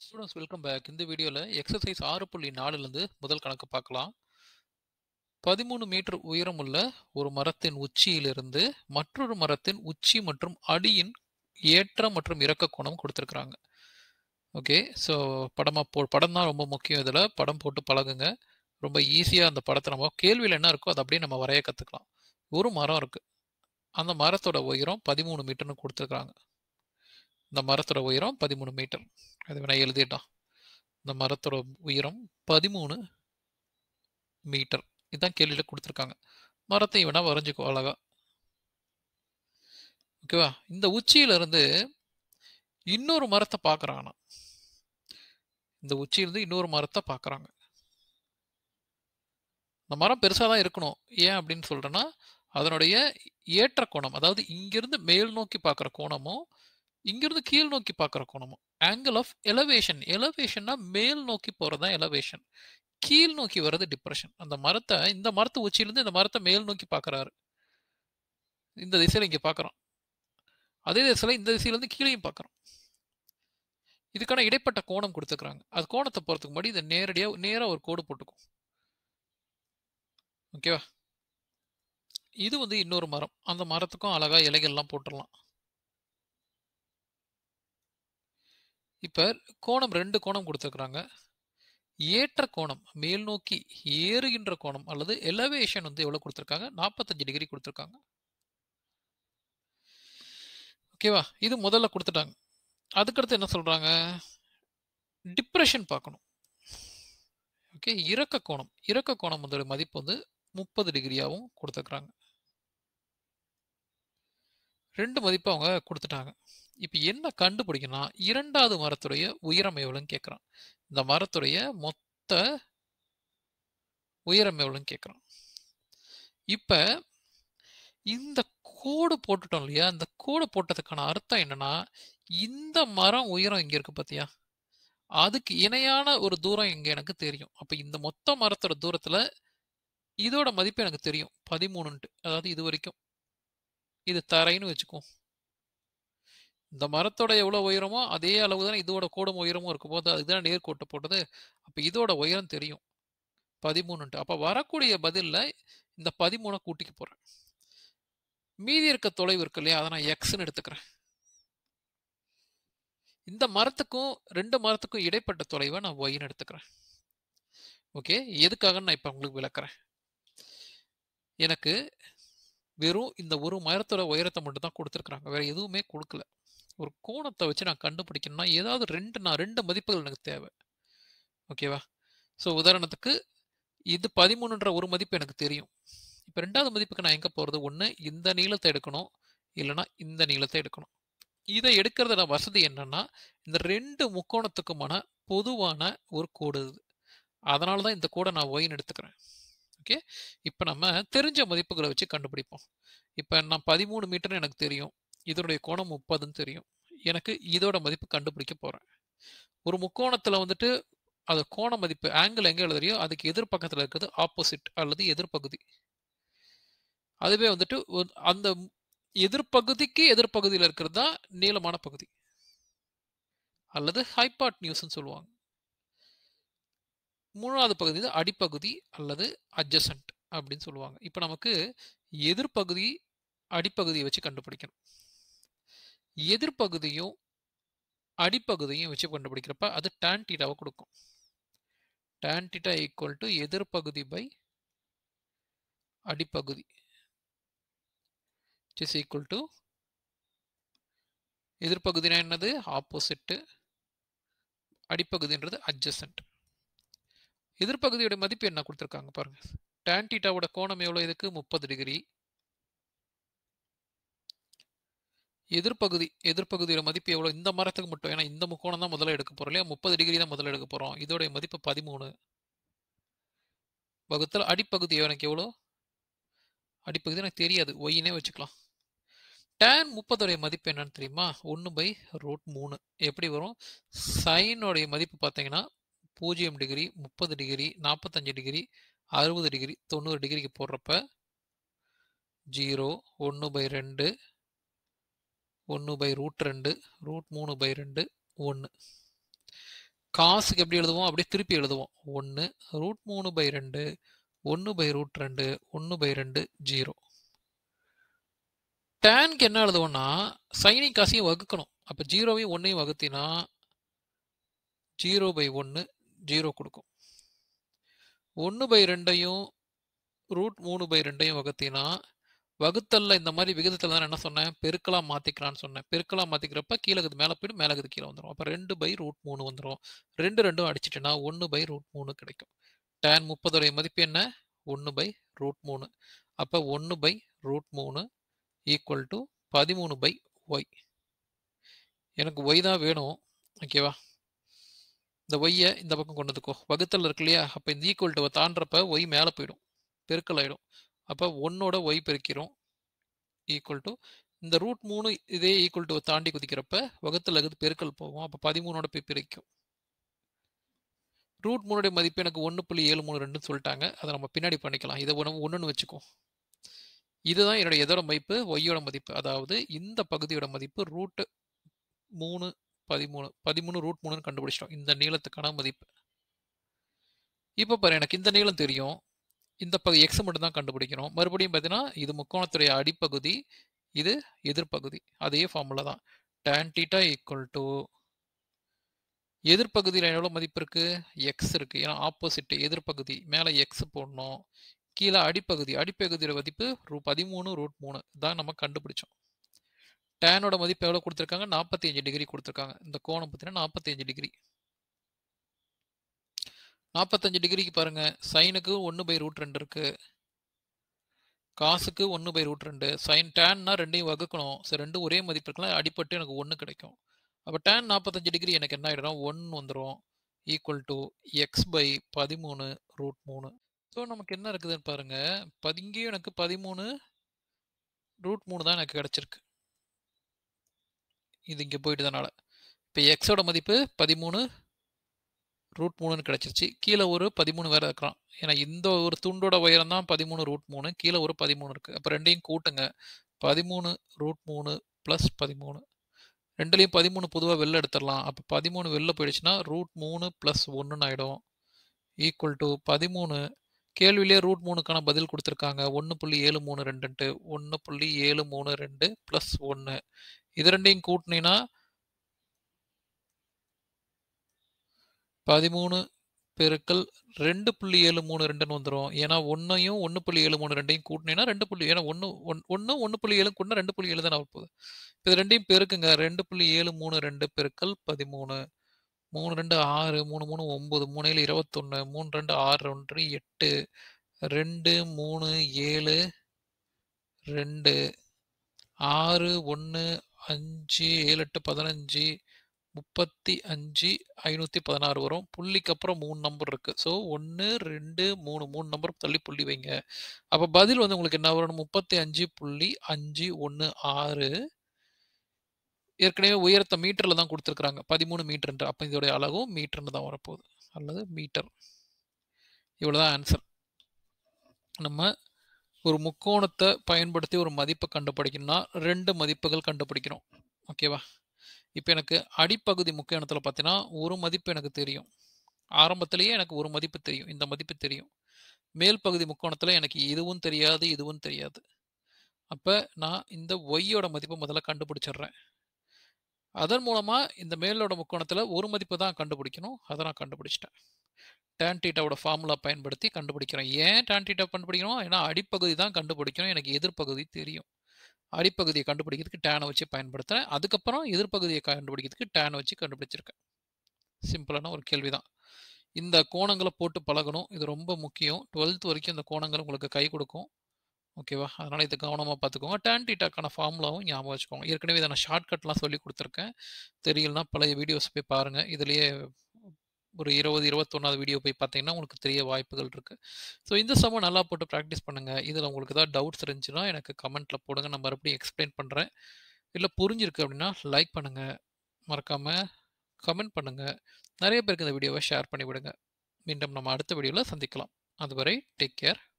students welcome back இந்த வீடியோவில் exercise ஆறு புள்ளி நாலுலேருந்து முதல் கணக்கு பார்க்கலாம் பதிமூணு மீட்டர் உயரமுள்ள ஒரு மரத்தின் உச்சியிலிருந்து மற்றொரு மரத்தின் உச்சி மற்றும் அடியின் ஏற்ற மற்றும் இறக்க கோணம் கொடுத்துருக்குறாங்க ஓகே ஸோ படமாக போ படம் தான் ரொம்ப முக்கியம் இதில் படம் போட்டு பழகுங்க ரொம்ப ஈஸியாக அந்த படத்தை நம்ம கேள்வியில் என்ன இருக்கோ அதை அப்படியே நம்ம வரைய கற்றுக்கலாம் ஒரு மரம் இருக்குது அந்த மரத்தோட உயரம் பதிமூணு மீட்டர்னு கொடுத்துருக்குறாங்க இந்த மரத்தோட உயரம் பதிமூணு மீட்டர் அது வேணா எழுதிட்டான் இந்த மரத்தோட உயரம் பதிமூணு மீட்டர் இதுதான் கேள்வியில் கொடுத்துருக்காங்க மரத்தை வேணா வரைஞ்சிக்கோ அழகா ஓகேவா இந்த உச்சியில இருந்து இன்னொரு மரத்தை பார்க்குறான் இந்த உச்சியிலிருந்து இன்னொரு மரத்தை பார்க்குறாங்க இந்த மரம் பெருசாக தான் இருக்கணும் ஏன் அப்படின்னு சொல்றேன்னா அதனுடைய ஏற்ற கோணம் அதாவது இங்கிருந்து மேல் நோக்கி பார்க்குற கோணமும் இங்கிருந்து கீழ் நோக்கி பார்க்குற கோணமும் ஆங்கிள் ஆஃப் எலவேஷன் எலவேஷன்னா மேல் நோக்கி போகிறது தான் எலவேஷன் கீழ் நோக்கி வர்றது டிப்ரெஷன் அந்த மரத்தை இந்த மரத்து உச்சியிலேருந்து இந்த மரத்தை மேல் நோக்கி பார்க்குறாரு இந்த திசையில் இங்கே பார்க்குறோம் அதே திசையில் இந்த திசையிலேருந்து கீழேயும் பார்க்குறோம் இதுக்கான இடைப்பட்ட கோணம் கொடுத்துக்கிறாங்க அது கோணத்தை போகிறதுக்கு முன்னாடி இதை நேரடியாக நேராக ஒரு கோடு போட்டுக்கும் ஓகேவா இது வந்து இன்னொரு மரம் அந்த மரத்துக்கும் அழகா இலைகள்லாம் போட்டுடலாம் இப்போ கோணம் ரெண்டு கோணம் கொடுத்துருக்குறாங்க ஏற்ற கோணம் மேல் நோக்கி ஏறுகின்ற கோணம் அல்லது எலவேஷன் வந்து எவ்வளோ கொடுத்துருக்காங்க நாற்பத்தஞ்சு டிகிரி கொடுத்துருக்காங்க ஓகேவா இது முதல்ல கொடுத்துட்டாங்க அதுக்கடுத்து என்ன சொல்றாங்க டிப்ரெஷன் பார்க்கணும் ஓகே இறக்க கோணம் இறக்க கோணம் வந்து மதிப்பு வந்து முப்பது டிகிரியாகவும் கொடுத்துருக்குறாங்க ரெண்டு மதிப்பு அவங்க கொடுத்துட்டாங்க இப்போ என்ன கண்டுபிடிக்கணும் இரண்டாவது மரத்துடைய உயரம் எவ்வளோன்னு கேட்குறான் இந்த மரத்துடைய மொத்த உயரம் எவ்வளோன்னு கேட்குறான் இப்போ இந்த கோடு போட்டுட்டோம் இல்லையா இந்த கோடு போட்டதுக்கான அர்த்தம் என்னன்னா இந்த மரம் உயரம் இங்க இருக்கு பார்த்தியா அதுக்கு இணையான ஒரு தூரம் இங்க எனக்கு தெரியும் அப்ப இந்த மொத்த மரத்தோட தூரத்துல இதோட மதிப்பு எனக்கு தெரியும் பதிமூணுன்ட்டு அதாவது இது வரைக்கும் இது தரைன்னு வச்சுக்கோ இந்த மரத்தோட எவ்வளவு உயரமோ அதே அளவு தான் இதோட கோடும் உயரமும் இருக்கும் போது அதுதான் நேர்கோட்டை போட்டது அப்ப இதோட உயரம் தெரியும் பதிமூணுன்ட்டு அப்ப வரக்கூடிய பதில்ல இந்த பதிமூணை கூட்டிக்க போறேன் மீதி இருக்க தொலைவு இருக்கு இல்லையா அதை நான் எக்ஸ்ன்னு எடுத்துக்கிறேன் இந்த மரத்துக்கும் ரெண்டு மரத்துக்கும் இடைப்பட்ட தொலைவை நான் ஒய்ன்னு எடுத்துக்கிறேன் ஓகே எதுக்காக நான் இப்போ உங்களுக்கு விளக்குறேன் எனக்கு வெறும் இந்த ஒரு மரத்தோட உயரத்தை மட்டும் தான் கொடுத்துருக்குறாங்க வேற எதுவுமே கொடுக்கல ஒரு கோணத்தை வச்சு நான் கண்டுபிடிக்கணும்னா ஏதாவது ரெண்டு நான் ரெண்டு மதிப்புகள் எனக்கு தேவை ஓகேவா ஸோ உதாரணத்துக்கு இது பதிமூணுன்ற ஒரு மதிப்பு எனக்கு தெரியும் இப்போ ரெண்டாவது மதிப்புக்கு நான் எங்கே போகிறது ஒன்று இந்த நீளத்தை எடுக்கணும் இல்லைன்னா இந்த நீளத்தை எடுக்கணும் இதை எடுக்கிறதுல வசதி என்னன்னா இந்த ரெண்டு முக்கோணத்துக்குமான பொதுவான ஒரு கோடு இது அதனால தான் இந்த கோடை நான் ஒயின்னு எடுத்துக்கிறேன் ஓகே இப்போ நம்ம தெரிஞ்ச மதிப்புகளை வச்சு கண்டுபிடிப்போம் இப்போ நான் பதிமூணு மீட்டர்னு எனக்கு தெரியும் இதனுடைய கோணம் முப்பதுன்னு தெரியும் எனக்கு இதோட மதிப்பு கண்டுபிடிக்க போகிறேன் ஒரு முக்கோணத்தில் வந்துட்டு அது கோண மதிப்பு ஆங்கிள் எங்கே எழுதுறியோ அதுக்கு எதிர்பக்கத்தில் இருக்கிறது ஆப்போசிட் அல்லது எதிர்பகுதி அதுவே வந்துட்டு அந்த எதிர்பகுதிக்கு எதிர்பகுதியில் இருக்கிறது தான் நீளமான பகுதி அல்லது ஹைபாட் நியூஸ்ன்னு சொல்லுவாங்க மூணாவது பகுதி தான் அடிப்பகுதி அல்லது அட்ஜசன்ட் அப்படின்னு சொல்லுவாங்க இப்போ நமக்கு எதிர்பகுதி அடிப்பகுதியை வச்சு கண்டுபிடிக்கணும் எதிர்பகுதியும் அடிப்பகுதியும் வச்சு கண்டுபிடிக்கிறப்ப அது டான் டீட்டாவை கொடுக்கும் டான் டீட்டா ஈக்குவல் டு எதிர்பகுதி பை அடிப்பகுதி இஸ் ஈக்குவல் டு எதிர்பகுதினா என்னது ஆப்போசிட்டு அடிப்பகுதின்றது அட்ஜசன்ட் எதிர்பகுதியோட மதிப்பு என்ன கொடுத்துருக்காங்க பாருங்க டான் டீட்டாவோட கோணம் எவ்வளோ இதுக்கு முப்பது டிகிரி எதிர்பகுதி எதிர்பகுதியோட மதிப்பு எவ்வளோ இந்த மரத்துக்கு மட்டும் ஏன்னா இந்த முக்கோணம் தான் முதல்ல எடுக்க போகிறோம் இல்லையா முப்பது டிகிரி தான் முதல்ல எடுக்க போகிறோம் இதோடைய மதிப்பு பதிமூணு வகுத்தல் அடிப்பகுதி எனக்கு எவ்வளோ அடிப்பகுதி எனக்கு தெரியாது ஒய்னே வச்சுக்கலாம் டேன் முப்பதோடைய மதிப்பு என்னன்னு தெரியுமா ஒன்று பை ரூட் மூணு எப்படி வரும் சைனோடைய மதிப்பு பார்த்தீங்கன்னா பூஜ்ஜியம் டிகிரி முப்பது டிகிரி நாற்பத்தஞ்சு டிகிரி அறுபது டிகிரி தொண்ணூறு டிகிரிக்கு போடுறப்ப ஜீரோ ஒன்று பை ரெண்டு ஒன்று பை ரூட் ரெண்டு ரூட் மூணு பை ரெண்டு ஒன்று காசுக்கு எப்படி எழுதுவோம் அப்படியே திருப்பி எழுதுவோம் ஒன்று ரூட் மூணு பை ரெண்டு ஒன்று பை ரூட் ரெண்டு ஒன்று பை ரெண்டு ஜீரோ டேனுக்கு என்ன எழுதுவோம்னா சைனிங் காசையும் வகுக்கணும் அப்போ ஜீரோவையும் ஒன்றையும் வகுத்தினா ஜீரோ பை ஒன்று ஜீரோ கொடுக்கும் ஒன்று பை ரெண்டையும் ரூட் மூணு பை ரெண்டையும் வகுத்தினா வகுத்தல்ல இந்த மாதிரி விகிதத்தில் தான் என்ன சொன்னேன் பெருக்கலாக மாற்றிக்கலான்னு சொன்னேன் பெருக்கலாக மாற்றிக்கிறப்ப கீழே இருக்குது மேலே போய்ட்டு மேலே இருக்குது கீழே வந்துடும் அப்போ ரெண்டு பை ரூட் மூணு வந்துடும் ரெண்டு ரெண்டும் அடிச்சிட்டேன்னா ஒன்று பை ரூட் மூணு கிடைக்கும் டேன் முப்பதோடைய மதிப்பு என்ன ஒன்று பை ரூட் மூணு அப்போ ஒன்று பை ரூட் மூணு ஈக்குவல் டு பதிமூணு பை ஒய் எனக்கு ஒய் தான் வேணும் ஓகேவா இந்த ஒய்யை இந்த பக்கம் கொண்டு வந்துக்கோ வகுத்தல் இருக்கு இல்லையா அப்போ இந்த ஈக்குவல் டுவை தாண்டப்ப ஒய் மேலே போயிடும் பெருக்கல் ஆகிடும் அப்போ ஒன்னோட ஒய் பெருக்கிறோம் ஈக்குவல் டு இந்த ரூட் மூணு இதே ஈக்குவல் டுவை தாண்டி குதிக்கிறப்ப வகுத்தில் இருக்குது பெருக்கல் போகும் அப்போ பதிமூணோட போய் பிரிக்கும் ரூட் மூணுடைய மதிப்பு எனக்கு ஒன்று புள்ளி ஏழு மூணு ரெண்டுன்னு சொல்லிட்டாங்க அதை நம்ம பின்னாடி பண்ணிக்கலாம் இதை ஒன்று ஒன்றுன்னு வச்சுக்கோ இதுதான் என்னோட எதோட மதிப்பு ஒய்யோட மதிப்பு அதாவது இந்த பகுதியோட மதிப்பு ரூட் மூணு பதிமூணு பதிமூணு ரூட் மூணுன்னு கண்டுபிடிச்சிட்டோம் இந்த நீளத்துக்கான மதிப்பு இப்போ பாரு எனக்கு இந்த நீளம் தெரியும் இந்த பகுதி எக்ஸ் மட்டும் தான் கண்டுபிடிக்கணும் மறுபடியும் பார்த்தீங்கன்னா இது முக்கோணத்துடைய அடிப்பகுதி இது எதிர்ப்பகுதி அதே ஃபார்முலா தான் டேன் டீட்டா ஈக்குவல் டு எதிர்ப்பகுதியில் எவ்வளோ மதிப்பு இருக்கு எக்ஸ் இருக்கு ஏன்னா ஆப்போசிட் எதிர்ப்பகுதி மேலே எக்ஸ் போடணும் கீழே அடிப்பகுதி அடிப்பகுதியோட மதிப்பு ரூ பதிமூணு ரூட் மூணு தான் நம்ம கண்டுபிடிச்சோம் டேனோட மதிப்பு எவ்வளோ கொடுத்துருக்காங்க நாற்பத்தி அஞ்சு டிகிரி கொடுத்துருக்காங்க இந்த கோணம் பார்த்தீங்கன்னா நாற்பத்தி அஞ்சு டிகிரி நாற்பத்தஞ்சு டிகிரிக்கு பாருங்க சைனுக்கு ஒன்று பை ரூட் ரெண்டு இருக்கு காசுக்கு ஒன்று பை ரூட் ரெண்டு சைன் டேன்னா ரெண்டையும் வகுக்கணும் சரி ரெண்டும் ஒரே மதிப்பு இருக்கலாம் அடிப்பட்டு எனக்கு ஒன்று கிடைக்கும் அப்போ டேன் நாற்பத்தஞ்சு டிகிரி எனக்கு என்ன ஆகிடும் ஒன்று வந்துடும் ஈக்குவல் டு எக்ஸ் பை பதிமூணு ரூட் மூணு ஸோ நமக்கு என்ன இருக்குதுன்னு பாருங்க இங்கேயும் எனக்கு பதிமூணு ரூட் மூணு தான் எனக்கு கிடச்சிருக்கு இது இங்கே போயிட்டதுனால இப்போ எக்ஸோட மதிப்பு பதிமூணு ரூட் மூணுன்னு கிடச்சிருச்சு கீழே ஒரு பதிமூணு வேறு இருக்கிறான் ஏன்னா இந்த ஒரு துண்டோட உயரம் தான் பதிமூணு ரூட் மூணு கீழே ஒரு பதிமூணு இருக்குது அப்போ ரெண்டையும் கூட்டுங்க பதிமூணு ரூட் மூணு ப்ளஸ் பதிமூணு ரெண்டுலேயும் பதிமூணு பொதுவாக வெளில எடுத்துடலாம் அப்போ பதிமூணு வெளில போயிடுச்சுன்னா ரூட் மூணு ப்ளஸ் ஒன்றுன்னு ஆகிடும் ஈக்குவல் டு பதிமூணு கேள்வியிலே ரூட் மூணுக்கான பதில் கொடுத்துருக்காங்க ஒன்று புள்ளி ஏழு மூணு ரெண்டுன்ட்டு ஒன்று புள்ளி ஏழு மூணு ரெண்டு ப்ளஸ் ஒன்று இது ரெண்டையும் கூட்டினீங்கன்னா பதிமூணு பெருக்கல் ரெண்டு புள்ளி ஏழு மூணு ரெண்டுன்னு வந்துடும் ஏன்னா ஒன்றையும் ஒன்று புள்ளி ஏழு மூணு ரெண்டையும் கூட்டினீங்கன்னா ரெண்டு புள்ளி ஏன்னா ஒன்று ஒன் ஒன்று ஒன்று புள்ளி ஏழு கூட்டினா ரெண்டு புள்ளி ஏழு தானே போகுது இப்போ இது ரெண்டையும் பெருக்குங்க ரெண்டு புள்ளி ஏழு மூணு ரெண்டு பெருக்கல் பதிமூணு மூணு ரெண்டு ஆறு மூணு மூணு ஒம்பது மூணு ஏழு இருபத்தொன்று மூணு ரெண்டு ஆறு ஒன்று எட்டு ரெண்டு மூணு ஏழு ரெண்டு ஆறு ஒன்று அஞ்சு ஏழு எட்டு பதினஞ்சு முப்பத்தி அஞ்சு ஐநூற்றி பதினாறு வரும் புள்ளிக்கு அப்புறம் மூணு நம்பர் இருக்குது ஸோ ஒன்று ரெண்டு மூணு மூணு நம்பர் தள்ளி புள்ளி வைங்க அப்போ பதில் வந்து உங்களுக்கு என்ன வரும் முப்பத்தி அஞ்சு புள்ளி அஞ்சு ஒன்று ஆறு ஏற்கனவே உயரத்தை மீட்டரில் தான் கொடுத்துருக்குறாங்க பதிமூணு மீட்டர்ன்ற அப்போ இதோடைய அளவும் மீட்டர்னு தான் வரப்போகுது அல்லது மீட்டர் இவ்வளோதான் ஆன்சர் நம்ம ஒரு முக்கோணத்தை பயன்படுத்தி ஒரு மதிப்பை கண்டுபிடிக்கணும்னா ரெண்டு மதிப்புகள் கண்டுபிடிக்கிறோம் ஓகேவா இப்போ எனக்கு அடிப்பகுதி முக்கோணத்தில் பார்த்தீங்கன்னா ஒரு மதிப்பு எனக்கு தெரியும் ஆரம்பத்திலேயே எனக்கு ஒரு மதிப்பு தெரியும் இந்த மதிப்பு தெரியும் மேல் பகுதி முக்கோணத்தில் எனக்கு இதுவும் தெரியாது இதுவும் தெரியாது அப்போ நான் இந்த ஒய்யோட மதிப்பை முதல்ல கண்டுபிடிச்சிடுறேன் அதன் மூலமாக இந்த மேலோட முக்கோணத்தில் ஒரு மதிப்பு தான் கண்டுபிடிக்கணும் அதை நான் கண்டுபிடிச்சிட்டேன் டேன் டீட்டாவோட ஃபார்முலா பயன்படுத்தி கண்டுபிடிக்கிறேன் ஏன் டேன் டீட்டா கண்டுபிடிக்கணும் ஏன்னா அடிப்பகுதி தான் கண்டுபிடிக்கணும் எனக்கு எதிர்ப்பகுதி தெரியும் அடிப்பகுதியை கண்டுபிடிக்கிறதுக்கு டேனை வச்சு பயன்படுத்துகிறேன் அதுக்கப்புறம் எதிர்ப்பகுதியை கண்டுபிடிக்கிறதுக்கு டேனை வச்சு கண்டுபிடிச்சிருக்கேன் சிம்பிளான ஒரு கேள்வி தான் இந்த கோணங்களை போட்டு பழகணும் இது ரொம்ப முக்கியம் டுவெல்த் வரைக்கும் இந்த கோணங்கள் உங்களுக்கு கை கொடுக்கும் ஓகேவா அதனால் இது கவனமாக பார்த்துக்கோங்க டேன் டீட்டாக்கான ஃபார்முலாவும் ஞாபகம் வச்சுக்கோங்க ஏற்கனவே இதை நான் ஷார்ட்கட்லாம் சொல்லி கொடுத்துருக்கேன் தெரியலனா பழைய வீடியோஸ் போய் பாருங்கள் இதுலேயே ஒரு இருபது இருபத்தொன்னாவது வீடியோ போய் பார்த்தீங்கன்னா உங்களுக்கு தெரிய வாய்ப்புகள் இருக்குது ஸோ இந்த சமம் நல்லா போட்டு ப்ராக்டிஸ் பண்ணுங்கள் இதில் உங்களுக்கு ஏதாவது டவுட்ஸ் இருந்துச்சுன்னா எனக்கு கமெண்ட்டில் போடுங்க நான் மறுபடியும் எக்ஸ்பிளைன் பண்ணுறேன் இல்லை புரிஞ்சிருக்கு அப்படின்னா லைக் பண்ணுங்கள் மறக்காமல் கமெண்ட் பண்ணுங்கள் நிறைய பேருக்கு இந்த வீடியோவை ஷேர் பண்ணி விடுங்க மீண்டும் நம்ம அடுத்த வீடியோவில் சந்திக்கலாம் அதுவரை டேக் கேர்